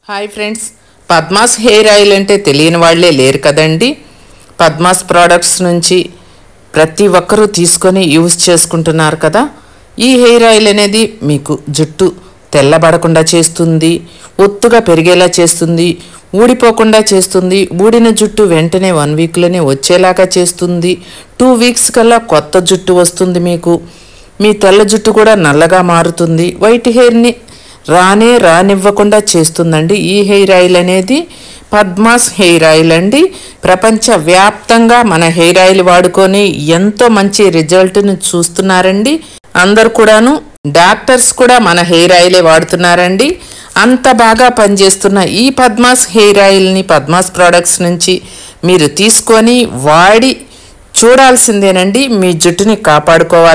hi friends Padmas hair oil అంటే తెలియని వాళ్ళే లేరు కదండి పద్మాస్ ప్రోడక్ట్స్ నుంచి ప్రతి ఒక్కరూ తీసుకొని యూజ్ చేసుకుంటున్నారు కదా ఈ హెయిర్ ఆయిల్ అనేది మీకు జుట్టు తెల్లబడకుండా చేస్తుంది ఒత్తుగా పెరిగేలా చేస్తుంది ఊడిపోకుండా చేస్తుంది ఊడిన జుట్టు వెంటనే వన్ వీక్లోనే వచ్చేలాగా చేస్తుంది టూ వీక్స్ కల్లా కొత్త జుట్టు వస్తుంది మీకు మీ తెల్ల జుట్టు కూడా నల్లగా మారుతుంది వైట్ హెయిర్ని రానే రానివ్వకుండా చేస్తుందండి ఈ హెయిర్ ఆయిల్ అనేది పద్మాస్ హెయిర్ ఆయిల్ అండి ప్రపంచ వ్యాప్తంగా మన హెయిర్ ఆయిల్ వాడుకొని ఎంతో మంచి రిజల్ట్ని చూస్తున్నారండి అందరు కూడాను డాక్టర్స్ కూడా మన హెయిర్ ఆయిలే వాడుతున్నారండి అంత బాగా పనిచేస్తున్న ఈ పద్మాస్ హెయిర్ ఆయిల్ని పద్మాస్ ప్రోడక్ట్స్ నుంచి మీరు తీసుకొని వాడి చూడాల్సిందేనండి మీ జుట్టుని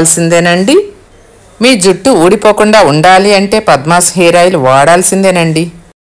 కాపాడుకోవాల్సిందేనండి మీ జుట్టు ఊడిపోకుండా ఉండాలి అంటే పద్మాస్ హెయిర్ ఆయిల్ వాడాల్సిందేనండి